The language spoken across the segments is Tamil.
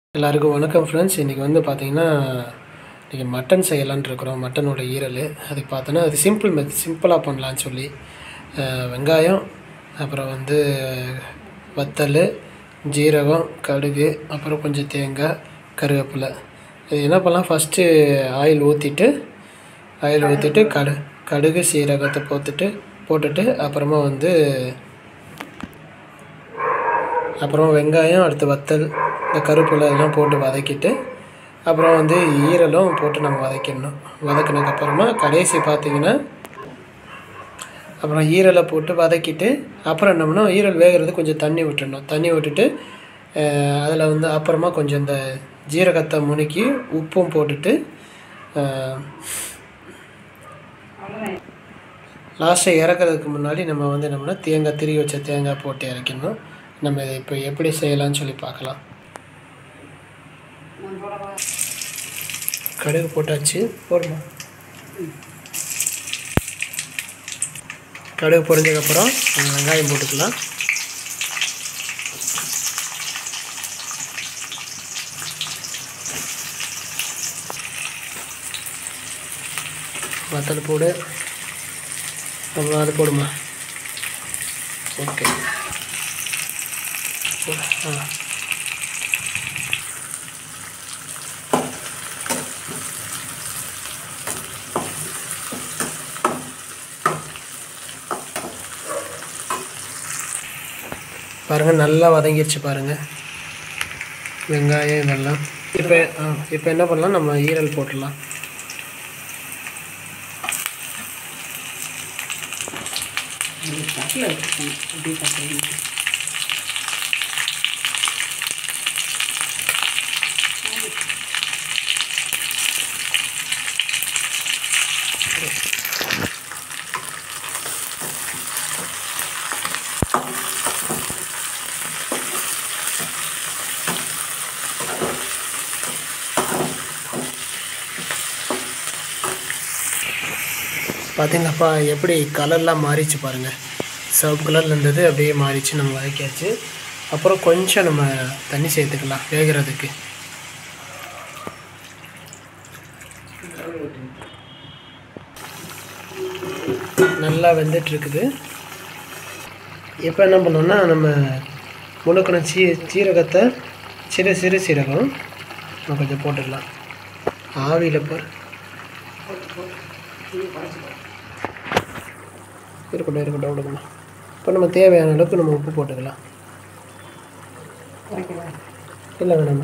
எல்லாருக்கும் வணக்கம் ஃப்ரெண்ட்ஸ் இன்றைக்கி வந்து பார்த்தீங்கன்னா இன்றைக்கி மட்டன் செய்யலான்ட்டு இருக்கிறோம் மட்டனோட ஈரல் அதுக்கு பார்த்தோன்னா அது சிம்பிள் மெத் சிம்பிளாக பண்ணலான்னு சொல்லி அஹ், வெங்காயம் அப்புறம் வந்து வத்தல் ஜீரகம் கடுகு அப்புறம் கொஞ்சம் தேங்காய் கருவேப்பிலை இது என்ன பண்ணலாம் ஃபஸ்ட்டு ஆயில் ஊற்றிட்டு ஆயில் ஊற்றிட்டு கடு கடுகு சீரகத்தை போட்டுட்டு போட்டுட்டு அப்புறமா வந்து அப்புறம் வெங்காயம் அடுத்து வத்தல் இந்த கருவேப்பிலை இதெல்லாம் போட்டு வதக்கிட்டு அப்புறம் வந்து ஈரலும் போட்டு நம்ம வதக்கிடணும் வதக்கினதுக்கப்புறமா கடைசி பார்த்தீங்கன்னா அப்புறம் ஈரலை போட்டு வதக்கிட்டு அப்புறம் என்ன பண்ணணும் ஈரல் வேகிறது கொஞ்சம் தண்ணி விட்டுடணும் தண்ணி விட்டுட்டு அதில் வந்து அப்புறமா கொஞ்சம் இந்த ஜீரகத்தை முணுக்கி உப்பும் போட்டுட்டு லாஸ்ட்டாக இறக்குறதுக்கு முன்னாடி நம்ம வந்து என்ன பண்ணால் தேங்காய் திரி வச்ச தேங்காய் போட்டு இறக்கிடணும் நம்ம இதை இப்போ எப்படி செய்யலாம்னு சொல்லி பார்க்கலாம் கடுகு போட்டாச்சு போடணும் கடுகு பொரிஞ்சதுக்கப்புறம் நம்ம வெங்காயம் போட்டுக்கலாம் வத்தல் போடு அப்புறம் அது போடுமா ஓகே ஆ பாருங்கள் நல்லா வதங்கிருச்சு பாருங்கள் வெங்காயம் இதெல்லாம் இப்போ ஆ இப்போ என்ன பண்ணலாம் நம்ம ஈரல் போட்டுடலாம் தட்டில் வச்சுக்கணும் அப்படி பார்த்தீங்கன்னா பார்த்தீங்களாப்பா எப்படி கலர்லாம் மாறிச்சு பாருங்கள் சிவப்பு கலரில் இருந்தது அப்படியே மாறிச்சு நம்ம வதக்கியாச்சு அப்புறம் கொஞ்சம் நம்ம தண்ணி சேர்த்துக்கலாம் வேகிறதுக்கு நல்லா வெந்துட்டு இருக்குது இப்போ என்ன பண்ணோம்னா நம்ம முழுக்கின சீ சீரகத்தை சிறு சிறு சீரகம் நம்ம கொஞ்சம் போட்டுடலாம் ஆவியில் பார் இருக்கட்டும் இருக்கட்டும் விடுங்கம்மா இப்போ நம்ம தேவையான அளவுக்கு நம்ம உப்பு போட்டுக்கலாம் குறைக்கலாம் இல்லை வேணாம்மா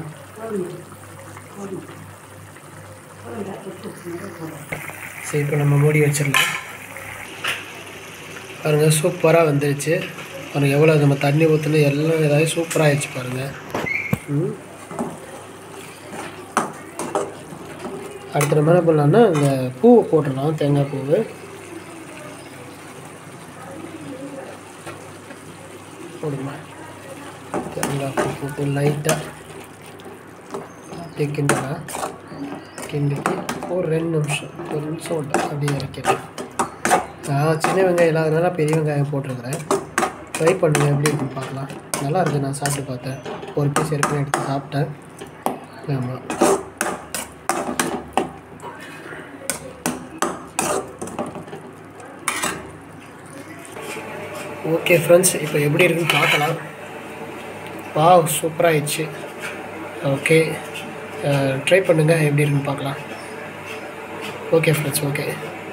சரி இப்போ நம்ம மூடி வச்சிடலாம் பாருங்கள் சூப்பராக வந்துருச்சு பாருங்கள் எவ்வளோ நம்ம தண்ணி ஊற்றுன எல்லாம் ஏதாவது சூப்பராக ஆயிடுச்சு பாருங்கள் ம். அடுத்து நம்ம என்ன பண்ணலாம்னா இந்த பூவை போட்டுடலாம் தேங்காய் பூவு போடுமா தேங்காய் பூ போட்டு லைட்டாக அப்படியே கிண்டலாம் கிண்டிட்டு ஒரு ரெண்டு நிமிஷம் ஒரு நிமிஷம் விட்டு அப்படியே இறக்கிடலாம் நான் சின்ன வெங்காயம் இல்லாதனால பெரிய வெங்காயம் போட்டிருக்கிறேன் ட்ரை பண்ணுங்க எப்படி இருக்குன்னு பார்க்கலாம் நல்லா இருக்கு நான் சாப்பிட்டு பார்த்தேன் ஒரு பீஸ் ஏற்கனவே எடுத்து சாப்பிட்டேன் ஆமாம் ஓகே ஃப்ரெண்ட்ஸ் இப்போ எப்படி இருக்குன்னு பார்க்கலாம் வாவ் சூப்பராகிடுச்சு ஓகே ட்ரை பண்ணுங்கள் எப்படி இருக்குன்னு பார்க்கலாம் ஓகே ஃப்ரெண்ட்ஸ் ஓகே